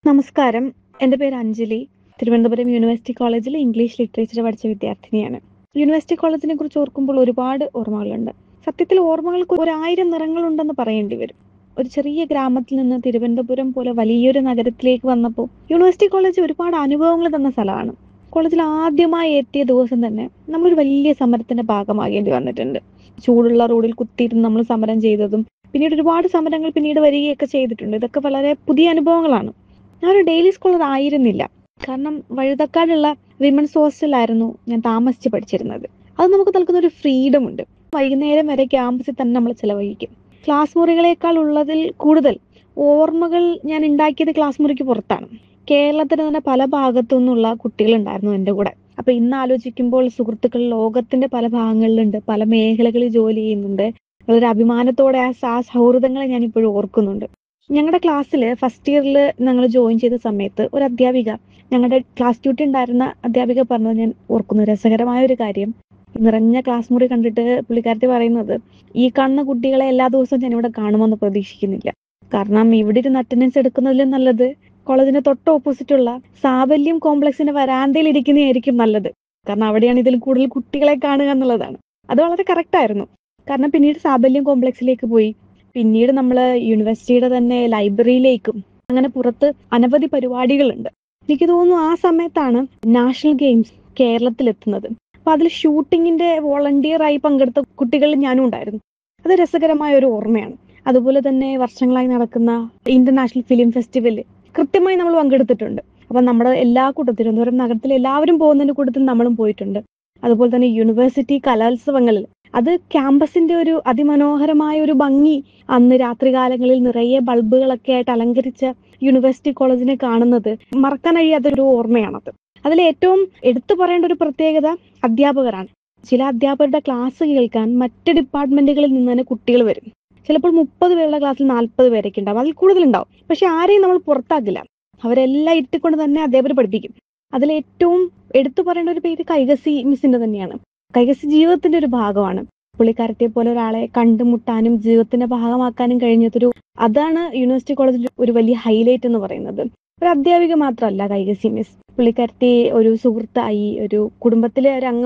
നമസ്കാരം എൻ്റെ പേര് അഞ്ജലി തിരുവനന്തപുരം യൂണിവേഴ്സിറ്റി കോളേജിൽ ഇംഗ്ലീഷ് ലിറ്ററേച്ചർ പഠിച്ച വിദ്യാർത്ഥിനിയാണ് യൂണിവേഴ്സിറ്റി കോളേജിനെ കുറിച്ച് ഓർക്കുമ്പോൾ ഒരുപാട് ഓർമ്മകളുണ്ട് സത്യത്തിൽ ഓർമ്മകൾക്ക് ഒരായിരം നിറങ്ങളുണ്ടെന്ന് പറയേണ്ടി വരും ഒരു ചെറിയ ഗ്രാമത്തിൽ നിന്ന് തിരുവനന്തപുരം പോലെ വലിയൊരു നഗരത്തിലേക്ക് വന്നപ്പോൾ യൂണിവേഴ്സിറ്റി കോളേജ് ഒരുപാട് അനുഭവങ്ങൾ തന്ന സ്ഥലമാണ് കോളേജിൽ ആദ്യമായി എത്തിയ ദിവസം തന്നെ നമ്മളൊരു വലിയ സമരത്തിന്റെ ഭാഗമാകേണ്ടി വന്നിട്ടുണ്ട് ചൂടുള്ള റോഡിൽ കുത്തിയിരുന്ന് നമ്മൾ സമരം ചെയ്തതും പിന്നീട് ഒരുപാട് സമരങ്ങൾ പിന്നീട് വരികയൊക്കെ ചെയ്തിട്ടുണ്ട് ഇതൊക്കെ വളരെ പുതിയ അനുഭവങ്ങളാണ് ഞാനൊരു ഡെയിലി സ്കോളർ ആയിരുന്നില്ല കാരണം വഴുതക്കാടുള്ള വിമൻസ് ഹോസ്റ്റലായിരുന്നു ഞാൻ താമസിച്ച് പഠിച്ചിരുന്നത് അത് നമുക്ക് നൽകുന്ന ഒരു ഫ്രീഡം ഉണ്ട് വൈകുന്നേരം വരെ ക്യാമ്പസിൽ തന്നെ നമ്മൾ ചെലവഴിക്കും ക്ലാസ് മുറികളേക്കാൾ ഉള്ളതിൽ കൂടുതൽ ഓർമ്മകൾ ഞാൻ ഉണ്ടാക്കിയത് ക്ലാസ് മുറിക്ക് പുറത്താണ് കേരളത്തിന് തന്നെ പല ഭാഗത്തു നിന്നുള്ള കുട്ടികളുണ്ടായിരുന്നു എൻ്റെ കൂടെ അപ്പൊ ഇന്ന് ആലോചിക്കുമ്പോൾ സുഹൃത്തുക്കൾ ലോകത്തിന്റെ പല ഭാഗങ്ങളിലുണ്ട് പല മേഖലകളിൽ ജോലി ചെയ്യുന്നുണ്ട് വളരെ അഭിമാനത്തോടെ ആ ആ സൗഹൃദങ്ങളെ ഞാൻ ഇപ്പോഴും ഓർക്കുന്നുണ്ട് ഞങ്ങളുടെ ക്ലാസ്സിൽ ഫസ്റ്റ് ഇയറിൽ ഞങ്ങൾ ജോയിൻ ചെയ്ത സമയത്ത് ഒരു അധ്യാപിക ഞങ്ങളുടെ ക്ലാസ് ഡ്യൂട്ടി ഉണ്ടായിരുന്ന അധ്യാപിക പറഞ്ഞത് ഞാൻ ഓർക്കുന്നു രസകരമായ ഒരു കാര്യം നിറഞ്ഞ ക്ലാസ് മുറി കണ്ടിട്ട് പുള്ളിക്കാരത്തി പറയുന്നത് ഈ കാണുന്ന കുട്ടികളെ എല്ലാ ദിവസവും ഞാൻ ഇവിടെ കാണുമെന്ന് പ്രതീക്ഷിക്കുന്നില്ല കാരണം ഇവിടെ ഇരുന്ന് അറ്റൻഡൻസ് എടുക്കുന്നതിലും നല്ലത് കോളേജിന്റെ തൊട്ട് ഓപ്പോസിറ്റ് ഉള്ള സാബല്യം കോംപ്ലക്സിന്റെ വരാന്തയിൽ ഇരിക്കുന്നതായിരിക്കും നല്ലത് കാരണം അവിടെയാണ് ഇതിൽ കൂടുതൽ കുട്ടികളെ കാണുക എന്നുള്ളതാണ് അത് വളരെ കറക്റ്റ് ആയിരുന്നു കാരണം പിന്നീട് സാബല്യം കോംപ്ലക്സിലേക്ക് പോയി പിന്നീട് നമ്മൾ യൂണിവേഴ്സിറ്റിയുടെ തന്നെ ലൈബ്രറിയിലേക്കും അങ്ങനെ പുറത്ത് അനവധി പരിപാടികളുണ്ട് എനിക്ക് തോന്നുന്നു ആ സമയത്താണ് നാഷണൽ ഗെയിംസ് കേരളത്തിൽ എത്തുന്നത് അപ്പൊ അതിൽ ഷൂട്ടിങ്ങിന്റെ വോളണ്ടിയർ ആയി പങ്കെടുത്ത കുട്ടികളിൽ ഞാനും ഉണ്ടായിരുന്നു അത് രസകരമായ ഒരു ഓർമ്മയാണ് അതുപോലെ തന്നെ വർഷങ്ങളായി നടക്കുന്ന ഇന്റർനാഷണൽ ഫിലിം ഫെസ്റ്റിവലിൽ കൃത്യമായി നമ്മൾ പങ്കെടുത്തിട്ടുണ്ട് അപ്പൊ നമ്മുടെ എല്ലാ കൂട്ടത്തിലും തിരുവനന്തപുരം നഗരത്തിൽ എല്ലാവരും പോകുന്നതിന്റെ കൂട്ടത്തിൽ നമ്മളും പോയിട്ടുണ്ട് അതുപോലെ തന്നെ യൂണിവേഴ്സിറ്റി കലോത്സവങ്ങളിൽ അത് ക്യാമ്പസിന്റെ ഒരു അതിമനോഹരമായ ഒരു ഭംഗി അന്ന് രാത്രികാലങ്ങളിൽ നിറയെ ബൾബുകളൊക്കെ ആയിട്ട് അലങ്കരിച്ച യൂണിവേഴ്സിറ്റി കോളേജിനെ കാണുന്നത് മറക്കാൻ കഴിയാത്തൊരു ഓർമ്മയാണത് അതിൽ ഏറ്റവും എടുത്തു പറയേണ്ട ഒരു പ്രത്യേകത അധ്യാപകരാണ് ചില അധ്യാപകരുടെ ക്ലാസ് കേൾക്കാൻ മറ്റ് ഡിപ്പാർട്ട്മെന്റുകളിൽ നിന്ന് തന്നെ കുട്ടികൾ വരും ചിലപ്പോൾ മുപ്പത് പേരുടെ ക്ലാസ്സിൽ നാൽപ്പത് പേരൊക്കെ ഉണ്ടാവും അതിൽ കൂടുതലുണ്ടാവും പക്ഷെ ആരെയും നമ്മൾ പുറത്താക്കില്ല അവരെല്ലാം ഇരുത്തിക്കൊണ്ട് തന്നെ അധ്യാപകർ പഠിപ്പിക്കും അതിൽ ഏറ്റവും എടുത്തു പറയേണ്ട ഒരു പേര് കൈകസി മിസ്സിന്റെ തന്നെയാണ് കൈകസി ജീവിതത്തിന്റെ ഒരു ഭാഗമാണ് പുള്ളിക്കാരത്തെ പോലെ ഒരാളെ കണ്ടുമുട്ടാനും ജീവിതത്തിന്റെ ഭാഗമാക്കാനും കഴിഞ്ഞതൊരു അതാണ് യൂണിവേഴ്സിറ്റി കോളേജിന്റെ ഒരു വലിയ ഹൈലൈറ്റ് എന്ന് പറയുന്നത് ഒരു അധ്യാപിക മാത്രമല്ല കൈകസി മിസ് പുള്ളിക്കാരത്തി ഒരു സുഹൃത്തായി ഒരു കുടുംബത്തിലെ ഒരു അംഗം